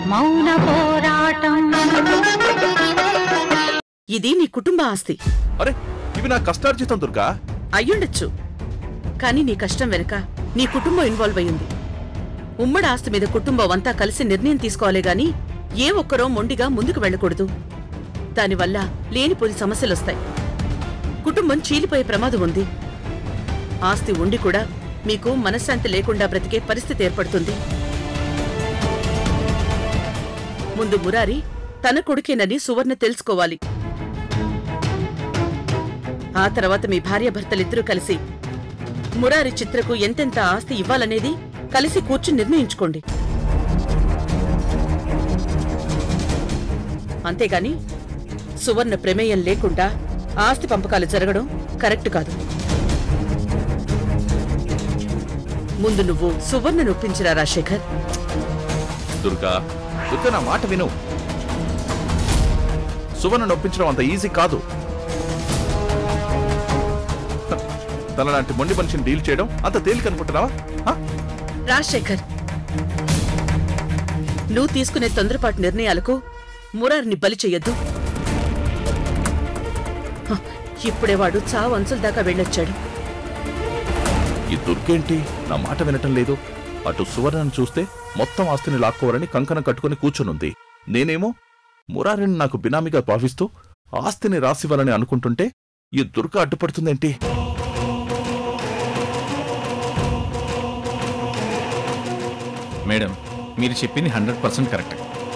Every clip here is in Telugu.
మౌన పోరాటం ఇది నీ కుటుంబ ఆస్తి అరే ఇవి నా కష్టార్జితం దుర్గా అయ్యుండొచ్చు కానీ నీ కష్టం వెనుక నీ కుటుంబం ఇన్వాల్వ్ అయ్యింది ఉమ్మడి ఆస్తి మీద కుటుంబం అంతా కలిసి నిర్ణయం తీసుకోవాలి గాని ఏ ఒక్కరో మొండిగా ముందుకు వెళ్ళకూడదు దానివల్ల లేనిపోని సమస్యలొస్తాయి కుటుంబం చీలిపోయే ప్రమాదం ఉంది ఆస్తి ఉండి కూడా మీకు మనశ్శాంతి లేకుండా బ్రతికే పరిస్థితి ఏర్పడుతుంది ముందు మురారి తన కొడుకేనని సువర్ణ తెలుసుకోవాలి ఆ తర్వాత మీ భార్యాభర్తలిద్దరూ కలిసి మురారి చిత్రకు ఎంతెంత ఆస్తి ఇవ్వాలనేది కలిసి కూర్చుని నిర్ణయించుకోండి అంతేగాని సువర్ణ ప్రమేయం లేకుండా ఆస్తి పంపకాలు జరగడం కరెక్ట్ కాదు ముందు నువ్వు సువర్ణను ఒప్పించిరా రాజశేఖర్ దుర్గా దుర్గా నా మాట విను సువర్ణ నొప్పించడం అంత ఈజీ కాదు హ, తనలాంటి మొండి మనిషిని డీల్ చేయడం అంత తేలిక అనుకుంటున్నావా హ? రాజశేఖర్ నువ్వు తీసుకునే తొందరపాటు నిర్ణయాలకు మురారిని బలి చెయ్యొద్దు హ, ఇప్పుడే వాడు చావు అంచుల దాకా వెళ్ళొచ్చాడు ఈ దుర్గేంటి నా మాట వినటం లేదు అటు సువర్ణను చూస్తే మొత్తం ఆస్తిని లాక్కోవాలని కంకణం కట్టుకుని కూర్చునుంది నేనేమో మురారిని నాకు బినామీగా భావిస్తూ ఆస్తిని రాసివ్వాలని అనుకుంటుంటే ఈ దుర్గ అడ్డుపడుతుందేంటి మేడం మీరు చెప్పింది హండ్రెడ్ పర్సెంట్ కరెక్ట్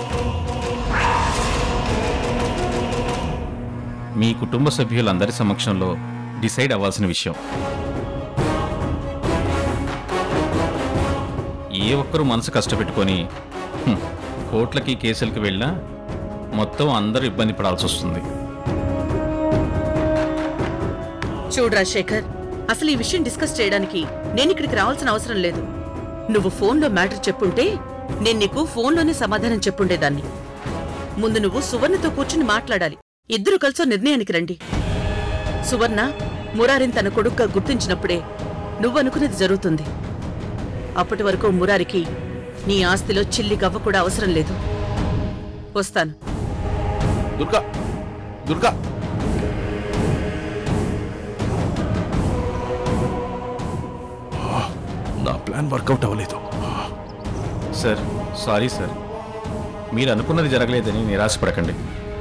మీ కుటుంబ సభ్యులందరి సమక్షంలో డిసైడ్ అవ్వాల్సిన విషయం ఏ ఒక్కరూ మనసు కష్టపెట్టుకొని హ్మ్, కోర్టులకి కేసులకి వెళ్ళినా మొత్తం అందరూ ఇబ్బంది పడాల్సి వస్తుంది చూడు రాజశేఖర్ అసలు ఈ విషయం డిస్కస్ చేయడానికి నేను ఇక్కడికి రావాల్సిన అవసరం లేదు నువ్వు ఫోన్లో మ్యాటర్ చెప్పుంటే నేను నీకు ఫోన్లోనే సమాధానం చెప్పుండేదాన్ని ముందు నువ్వు సువర్ణతో కూర్చుని మాట్లాడాలి ఇద్దరు కలిసో నిర్ణయానికి రండి సువర్ణ మురారిని తన కొడుగ్గా గుర్తించినప్పుడే నువ్వనుకునేది జరుగుతుంది అప్పటి వరకు మురారికి నీ ఆస్తిలో చిల్లి గవ్వ కూడా అవసరం లేదు వస్తాను దుర్గా దుర్గా ఆ, నా ప్లాన్ వర్కౌట్ అవ్వలేదు సార్ సారీ సార్ మీరు అనుకున్నది జరగలేదని నిరాశపడకండి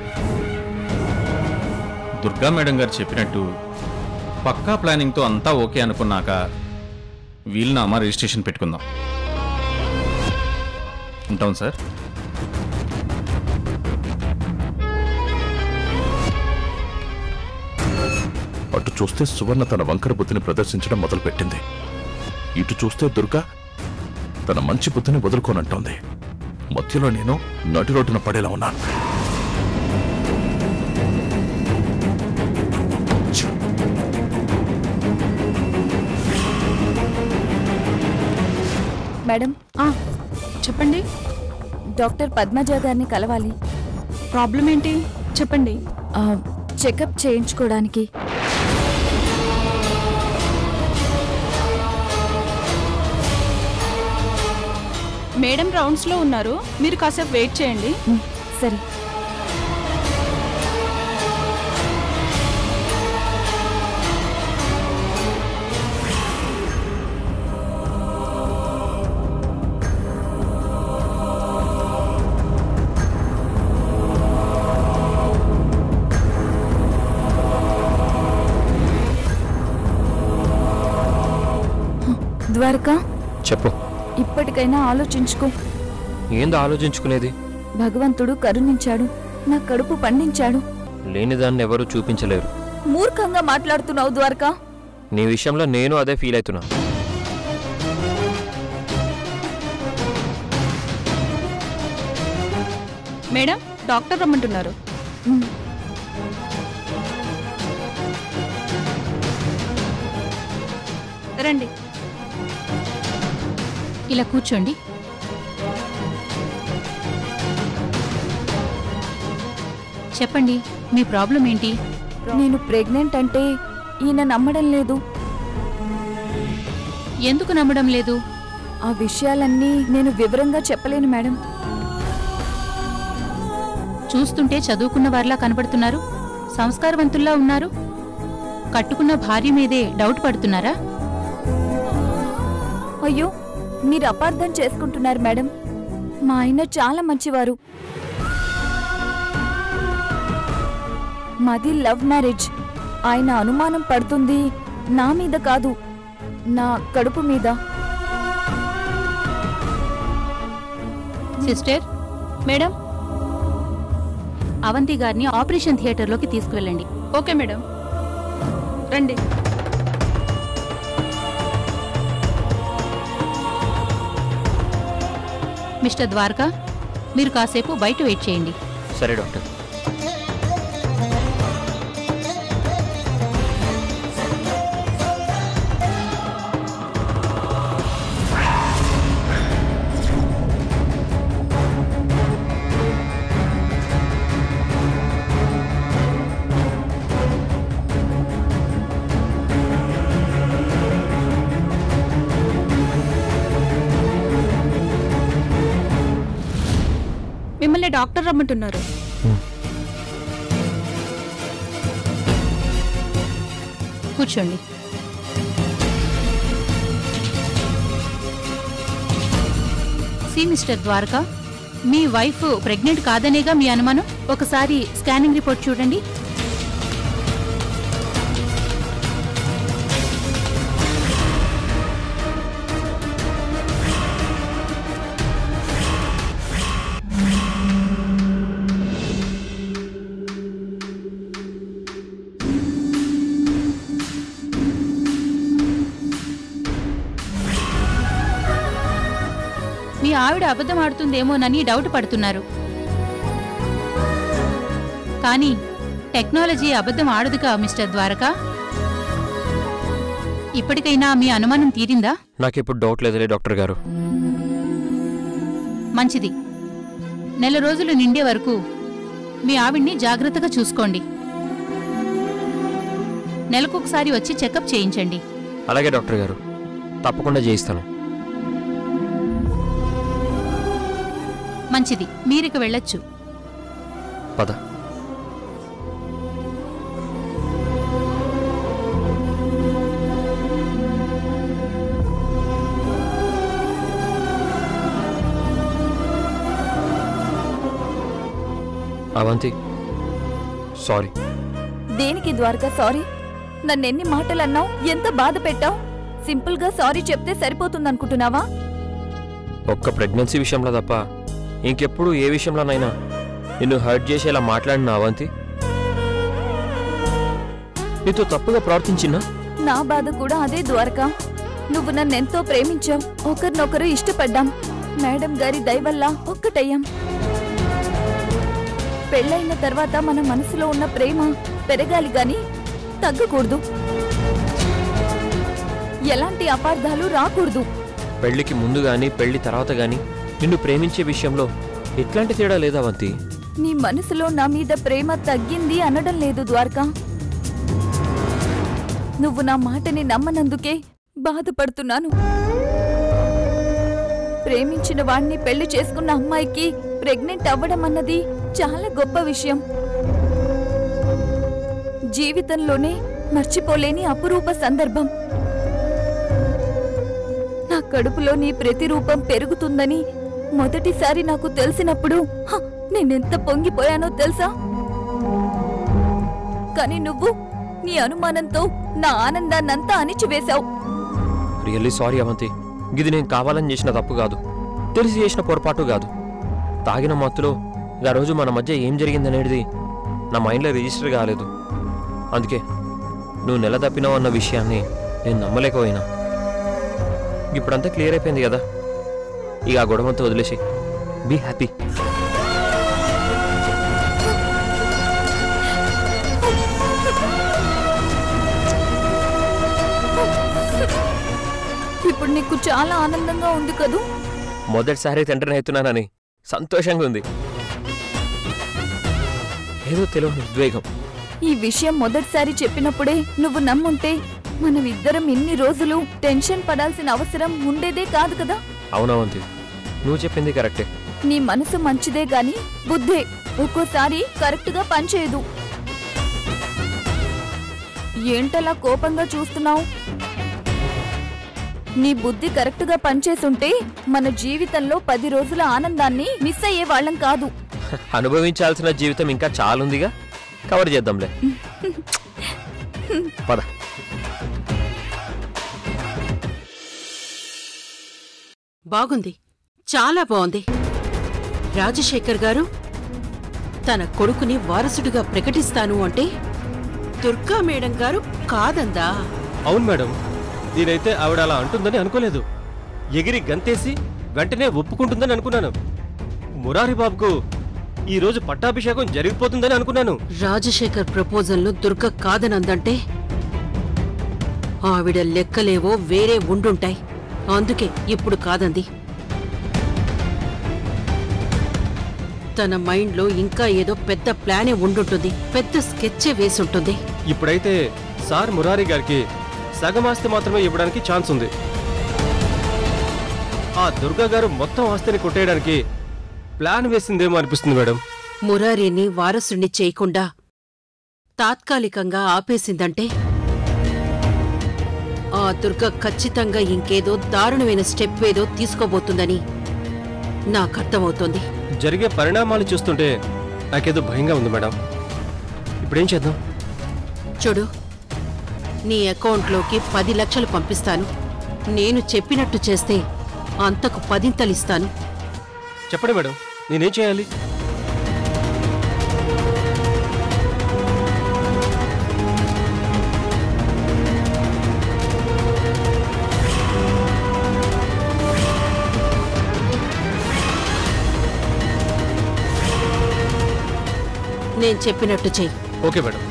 దుర్గా మేడం గారు చెప్పినట్టు పక్కా ప్లానింగ్తో అంతా ఓకే అనుకున్నాక వీలునామా రిజిస్ట్రేషన్ పెట్టుకుందాం ఉంటాం సార్ అటు చూస్తే సువర్ణ తన వంకర బుద్ధిని ప్రదర్శించడం మొదలుపెట్టింది ఇటు చూస్తే దుర్గా తన మంచి బుద్ధిని వదులుకోనంటోంది మధ్యలో నేను నటి రోడ్డున పడేలా ఉన్నాను ఛ! మేడం ఆ, చెప్పండి డాక్టర్ పద్మజ గారిని కలవాలి ప్రాబ్లం ఏంటి చెప్పండి ఆ, చెకప్ చేయించుకోవడానికి మేడం రౌండ్స్లో ఉన్నారు మీరు కాసేపు వెయిట్ చేయండి ఉమ్, సరే ద్వారకా చెప్పు ఇప్పటికైనా ఆలోచించుకో ఏందో ఆలోచించుకునేది భగవంతుడు కరుణించాడు నా కడుపు పండించాడు లేనిదాన్ని ఎవరూ చూపించలేరు మూర్ఖంగా మాట్లాడుతున్నావు ద్వారకా నీ విషయంలో నేను అదే ఫీల్ అవుతున్నా మేడం డాక్టర్ రమ్మంటున్నారు ఉమ్, రండి ఇలా కూర్చోండి చెప్పండి మీ ప్రాబ్లం ఏంటి నేను ప్రెగ్నెంట్ అంటే ఈయన నమ్మడం లేదు ఎందుకు నమ్మడం లేదు ఆ విషయాలన్నీ నేను వివరంగా చెప్పలేను మేడం చూస్తుంటే చదువుకున్న వారిలా కనబడుతున్నారు సంస్కారవంతుల్లా ఉన్నారు కట్టుకున్న భార్య మీదే డౌట్ పడుతున్నారా అయ్యో మీరు అపార్థం చేసుకుంటున్నారు మేడం మా ఆయన చాలా మంచివారు మాది లవ్ మ్యారేజ్ ఆయన అనుమానం పడుతుంది నా మీద కాదు నా కడుపు మీద సిస్టర్ మేడం అవంతి గారిని ఆపరేషన్ థియేటర్లోకి తీసుకువెళ్ళండి ఓకే మేడం రండి మిస్టర్ ద్వారకా మీరు కాసేపు బయట వెయిట్ చేయండి సరే డాక్టర్ మిమ్మల్ని డాక్టర్ రమ్మంటున్నారు కూర్చోండి సి మిస్టర్ ద్వారకా మీ వైఫ్ ప్రెగ్నెంట్ కాదనేగా మీ అనుమానం ఒకసారి స్కానింగ్ రిపోర్ట్ చూడండి మీ ఆవిడ అబద్ధం ఆడుతుందేమోనని డౌట్ పడుతున్నారు కానీ టెక్నాలజీ అబద్ధం ఆడదుగా మిస్టర్ ద్వారకా ఇప్పటికైనా మీ అనుమానం తీరిందా నాకిప్పుడు డౌట్ లేదులే డాక్టర్ గారు మంచిది నెల రోజులు నిండే వరకు మీ ఆవిడ్ని జాగ్రత్తగా చూసుకోండి నెలకొకసారి వచ్చి చెకప్ చేయించండి అలాగే డాక్టర్ గారు తప్పకుండా చేయిస్తాను మంచిది మీరిక వెళ్ళొచ్చు పద అవంతి సారీ దేనికి ద్వారకా సారీ నన్నెన్ని మాటలు అన్నావు ఎంత బాధ పెట్టావు సింపుల్ గా సారీ చెప్తే సరిపోతుందనుకుంటున్నావా ఒక్క ప్రెగ్నెన్సీ విషయంలో తప్ప ఇంకెప్పుడు ఏ విషయంలోనైనా నిన్ను హర్ట్ చేసేలా మాట్లాడిన అవంతి నీతో తప్పుగా ప్రవర్తించినా నా బాధ కూడా అదే ద్వారకా నువ్వు నన్నెంతో ప్రేమించావు ఒకరినొకరు ఇష్టపడ్డాం మేడం గారి దయ వల్ల ఒక్కటయ్యాం పెళ్ళైన తర్వాత మన మనసులో ఉన్న ప్రేమ పెరగాలి గాని తగ్గకూడదు ఎలాంటి అపార్థాలు రాకూడదు పెళ్లికి ముందు గాని పెళ్లి తర్వాత గాని నిన్ను ప్రేమించే విషయంలో ఎట్లాంటి తేడా లేదా అవంతి నీ మనసులో నా మీద ప్రేమ తగ్గింది అనడం లేదు ద్వారకా నువ్వు నా మాటని నమ్మనందుకే బాధపడుతున్నాను ప్రేమించిన వాణ్ణి పెళ్లి చేసుకున్న అమ్మాయికి ప్రెగ్నెంట్ అవ్వడం అన్నది చాలా గొప్ప విషయం జీవితంలోనే మర్చిపోలేని అపురూప సందర్భం నా కడుపులో నీ ప్రతిరూపం పెరుగుతుందని మొదటిసారి నాకు తెలిసినప్పుడు హ, నేనెంత పొంగిపోయానో తెలుసా కానీ నువ్వు నీ అనుమానంతో నా ఆనందాన్నంతా అణిచివేశావు రియల్లీ సారీ అవంతి ఇది నేను కావాలని చేసిన తప్పు కాదు తెలిసి చేసిన పొరపాటు కాదు తాగిన మత్తులో ఆ రోజు మన మధ్య ఏం జరిగిందనేది నా మైండ్లో రిజిస్టర్ కాలేదు అందుకే నువ్వు నెల తప్పినావు అన్న విషయాన్ని నేను నమ్మలేకపోయినా ఇప్పుడంతా క్లియర్ అయిపోయింది కదా ఇక ఆ గొడవంతా వదిలేసి బీ హ్యాపీ ఇప్పుడు నీకు చాలా ఆనందంగా ఉంది కదూ మొదటిసారి తండ్రిని అవుతున్నానని సంతోషంగా ఉంది ఏదో తెలియని ఉద్వేగం ఈ విషయం మొదటిసారి చెప్పినప్పుడే నువ్వు నమ్ముంటే మనం ఇద్దరం ఇన్ని రోజులు టెన్షన్ పడాల్సిన అవసరం ఉండేదే కాదు కదా అవునవంతి నువ్వు చెప్పింది కరెక్టే నీ మనసు మంచిదే గాని బుద్ధే ఒక్కోసారి కరెక్ట్ గా పనిచేయదు ఏంటలా కోపంగా చూస్తున్నావు నీ బుద్ధి కరెక్ట్ గా పనిచేస్తుంటే మన జీవితంలో పది రోజుల ఆనందాన్ని మిస్ అయ్యే వాళ్ళం కాదు అనుభవించాల్సిన జీవితం ఇంకా చాలుందిగా కవర్ చేద్దాంలే పద బాగుంది చాలా బాగుంది రాజశేఖర్ గారు తన కొడుకుని వారసుడిగా ప్రకటిస్తాను అంటే దుర్గా మేడం గారు కాదందా అవును మేడం నేనైతే ఆవిడ అలా అంటుందని అనుకోలేదు ఎగిరి గంతేసి వెంటనే ఒప్పుకుంటుందని అనుకున్నాను మురారి బాబుకు ఈ రోజు పట్టాభిషేకం జరిగిపోతుందని అనుకున్నాను రాజశేఖర్ ప్రపోజల్ను దుర్గ కాదనందంటే ఆవిడ లెక్కలేవో వేరే ఉండుంటాయి అందుకే ఇప్పుడు కాదంది తన మైండ్లో ఇంకా ఏదో పెద్ద ప్లానే ఉండుంటుంది పెద్ద స్కెచ్చే వేసుంటుంది ఇప్పుడైతే సార్ మురారి గారికి సగం ఆస్తి మాత్రమే ఇవ్వడానికి ఛాన్స్ ఉంది ఆ దుర్గా గారు మొత్తం ఆస్తిని కొట్టేయడానికి ప్లాన్ వేసిందేమో అనిపిస్తుంది మేడం మురారిని వారసుణ్ణి చేయకుండా తాత్కాలికంగా ఆపేసిందంటే ఆ దుర్గ ఖచ్చితంగా ఇంకేదో దారుణమైన స్టెప్ ఏదో తీసుకోబోతుందని నాకర్థమవుతోంది జరిగే పరిణామాలు చూస్తుంటే నాకేదో భయంగా ఉంది మేడం ఇప్పుడేం చేద్దాం చూడు నీ అకౌంట్లోకి పది లక్షలు పంపిస్తాను నేను చెప్పినట్టు చేస్తే అంతకు పదింతలిస్తాను చెప్పండి మేడం నేనేం చేయాలి నేను చెప్పినట్టు చెయ్యి ఓకే మేడం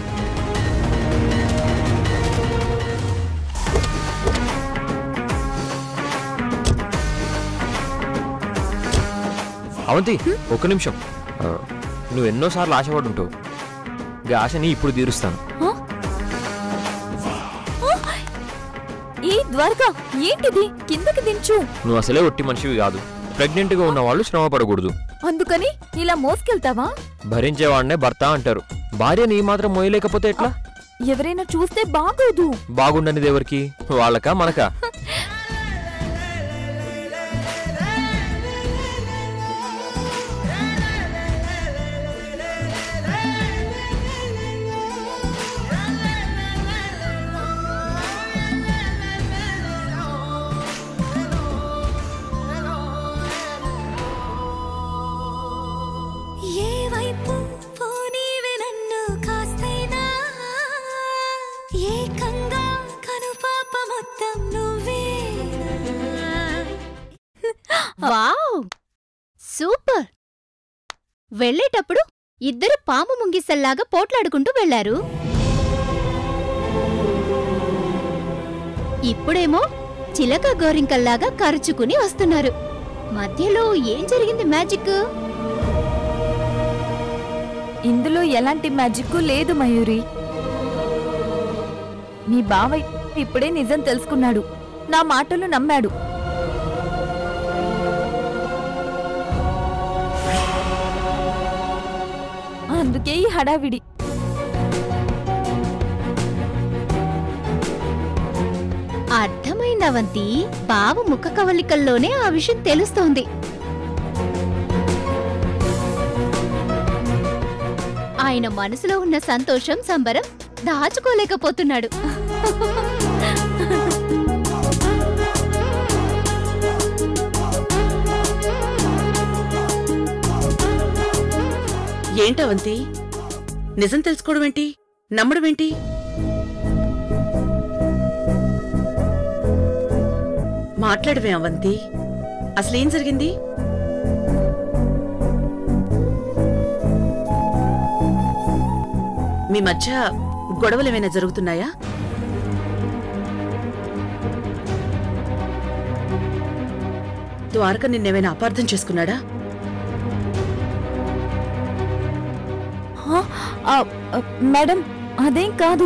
అవంతి ఒక్క నిమిషం ఆ, నువ్వు ఎన్నోసార్లు ఆశపడి ఉంటావు ఈ ఆశని ఇప్పుడు తీరుస్తాను ఈ ద్వారకా ఏంటిది కిందకి దించు నువ్వు అసలే ఒట్టి మనిషివి కాదు ప్రెగ్నెంట్గా ఉన్న వాళ్ళు శ్రమ పడకూడదు అందుకని ఇలా మోసుకెళ్తావా భరించేవాడినే భర్త అంటారు భార్యని ఈ మాత్రం మోయలేకపోతే ఎట్లా ఎవరైనా చూస్తే బాగోదు బాగుండనిది ఎవరికి వాళ్ళకా మనకా ఏ వైపు పోనీవే నన్ను కాస్తైనా ఏకంగా కనుపాప మొత్తం నువ్వే వావ్ సూపర్ వెళ్ళేటప్పుడు ఇద్దరు పాము ముంగిసల్లాగా పోట్లాడుకుంటూ వెళ్లారు ఇప్పుడేమో చిలక గోరింకల్లాగా కరుచుకుని వస్తున్నారు మధ్యలో ఏం జరిగింది మ్యాజిక్ ఇందులో ఎలాంటి మ్యాజిక్ లేదు మయూరి మీ బావ ఇప్పుడే నిజం తెలుసుకున్నాడు నా మాటలు నమ్మాడు అందుకే ఈ హడావిడి అర్థమైందవంతి బావ ముఖ కవలికల్లోనే ఆ విషయం తెలుస్తోంది ఆయన మనసులో ఉన్న సంతోషం సంబరం దాచుకోలేకపోతున్నాడు ఏంటవంతి నిజం తెలుసుకోవడం ఏంటి నమ్మడం ఏంటి మాట్లాడవే అవంతి అసలేం జరిగింది మీ మధ్య గొడవలు ఏమైనా జరుగుతున్నాయా ద్వారక నిన్నేమైనా అపార్థం చేసుకున్నాడా హా? ఆ, ఆ, మేడం అదేం కాదు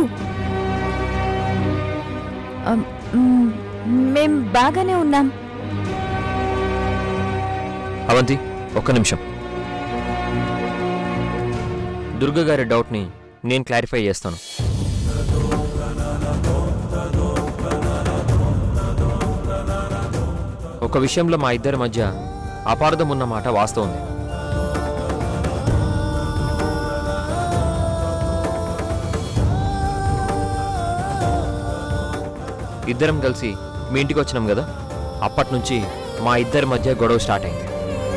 ఆ, మ్, మేం బాగానే ఉన్నాం అవంతి ఒక్క నిమిషం దుర్గ గారి డౌట్ని నేను క్లారిఫై చేస్తాను ఒక విషయంలో మా ఇద్దరి మధ్య అపార్థం ఉన్న మాట వాస్తవం ఇద్దరం కలిసి మీ ఇంటికి వచ్చినాం కదా అప్పటి నుంచి మా ఇద్దరి మధ్య గొడవ స్టార్ట్ అయింది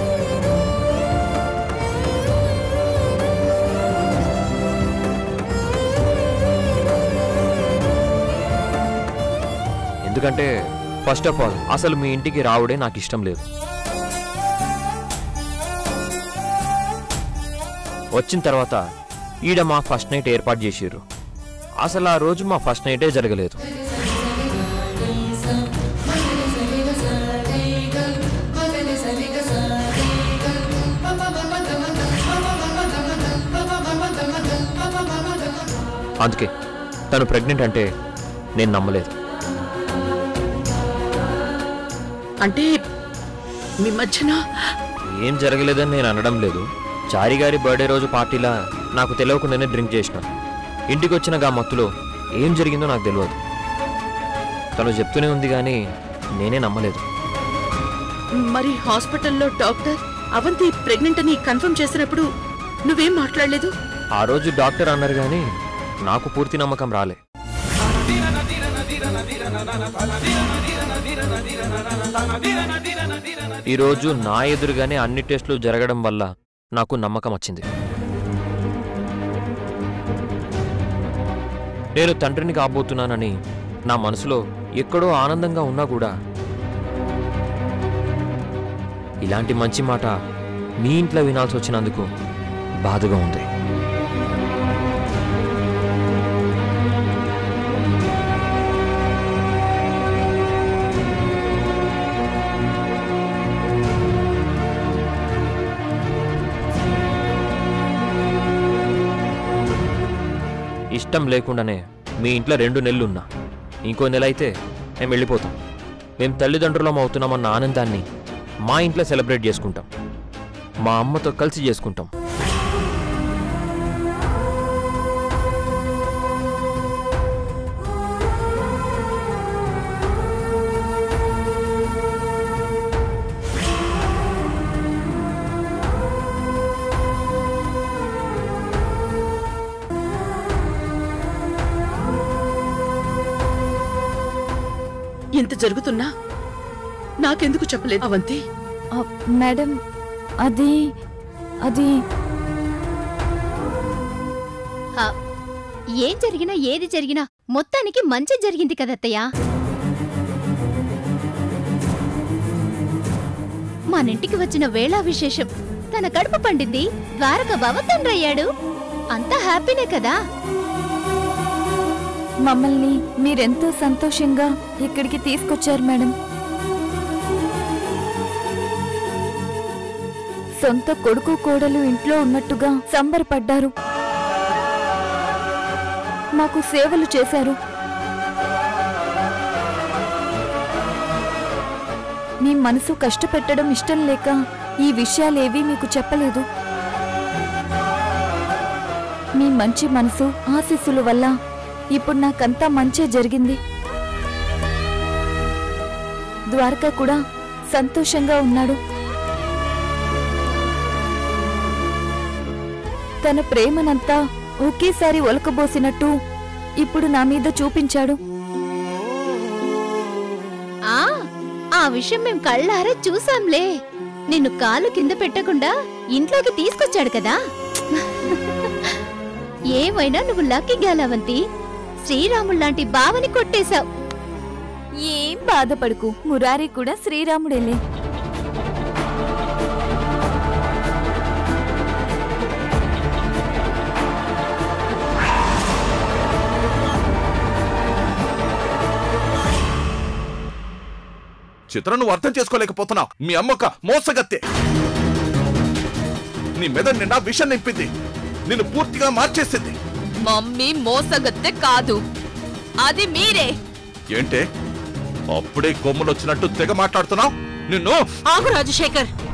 ఎందుకంటే ఫస్ట్ ఆఫ్ ఆల్ అసలు మీ ఇంటికి రావడే నాకు ఇష్టం లేదు వచ్చిన తర్వాత ఈడ మా ఫస్ట్ నైట్ ఏర్పాటు చేసిర్రు అసలు ఆ రోజు మా ఫస్ట్ నైటే జరగలేదు అందుకే తను ప్రెగ్నెంట్ అంటే నేను నమ్మలేదు అంటే మీ మధ్యన ఏం జరగలేదని నేను అనడం లేదు చారి గారి బర్త్డే రోజు పార్టీలా నాకు తెలియకుండానే డ్రింక్ చేసిన ఇంటికి వచ్చిన గా మత్తులో ఏం జరిగిందో నాకు తెలియదు తను చెప్తూనే ఉంది కానీ నేనే నమ్మలేదు మరి హాస్పిటల్లో డాక్టర్ అవంతి ప్రెగ్నెంట్ అని కన్ఫర్మ్ చేసినప్పుడు నువ్వేం మాట్లాడలేదు ఆ రోజు డాక్టర్ అన్నారు కానీ నాకు పూర్తి నమ్మకం రాలే ఈరోజు నా ఎదురుగానే అన్ని టెస్టులు జరగడం వల్ల నాకు నమ్మకం వచ్చింది నేను తండ్రిని కాబోతున్నానని నా మనసులో ఎక్కడో ఆనందంగా ఉన్నా కూడా ఇలాంటి మంచి మాట మీ ఇంట్లో వినాల్సి వచ్చినందుకు బాధగా ఉంది ఇష్టం లేకుండానే మీ ఇంట్లో రెండు నెలలు ఉన్నా ఇంకో నెల అయితే మేము వెళ్ళిపోతాం మేము తల్లిదండ్రులం అవుతున్నామన్న ఆనందాన్ని మా ఇంట్లో సెలబ్రేట్ చేసుకుంటాం మా అమ్మతో కలిసి చేసుకుంటాం ఇంత జరుగుతున్నా నాకెందుకు చెప్పలేదు అవంతి ఆ, మేడం అది అది హ, ఏం జరిగినా ఏది జరిగినా మొత్తానికి మంచి జరిగింది కదత్తయ్య మనింటికి వచ్చిన వేళా విశేషం తన కడుపు పండింది ద్వారక బావ తండ్రయ్యాడు అంతా హ్యాపీనే కదా మమ్మల్ని మీరెంతో సంతోషంగా ఇక్కడికి తీసుకొచ్చారు మేడం సొంత కొడుకు కోడలు ఇంట్లో ఉన్నట్టుగా సంబరపడ్డారు మాకు సేవలు చేశారు మీ మనసు కష్టపెట్టడం ఇష్టం లేక ఈ విషయాలేవీ మీకు చెప్పలేదు మీ మంచి మనసు ఆశీస్సుల వల్ల ఇప్పుడు నాకంతా మంచే జరిగింది ద్వారకా కూడా సంతోషంగా ఉన్నాడు తన ప్రేమనంతా ఒకేసారి ఒలకబోసినట్టు ఇప్పుడు నా మీద చూపించాడు ఆ ఆ విషయం మేం కళ్ళారా చూసాంలే నిన్ను కాలు కింద పెట్టకుండా ఇంట్లోకి తీసుకొచ్చాడు కదా ఏమైనా నువ్వు లక్కీ గేలవంతి శ్రీరాముల్లాంటి బావని కొట్టేశావు ఏం బాధపడకు మురారి కూడా శ్రీరాముడేలే చిత్రం నువ్వు అర్థం చేసుకోలేకపోతున్నావు మీ అమ్మొక మోసగత్తే నీ మెదడు నిండా విషం నింపింది నిన్ను పూర్తిగా మార్చేసింది మమ్మీ మోసగత్తె కాదు అది మీరే ఏంటే అప్పుడే కొమ్ములు వచ్చినట్టు తెగ మాట్లాడుతున్నావు నిన్ను ఆగు రాజశేఖర్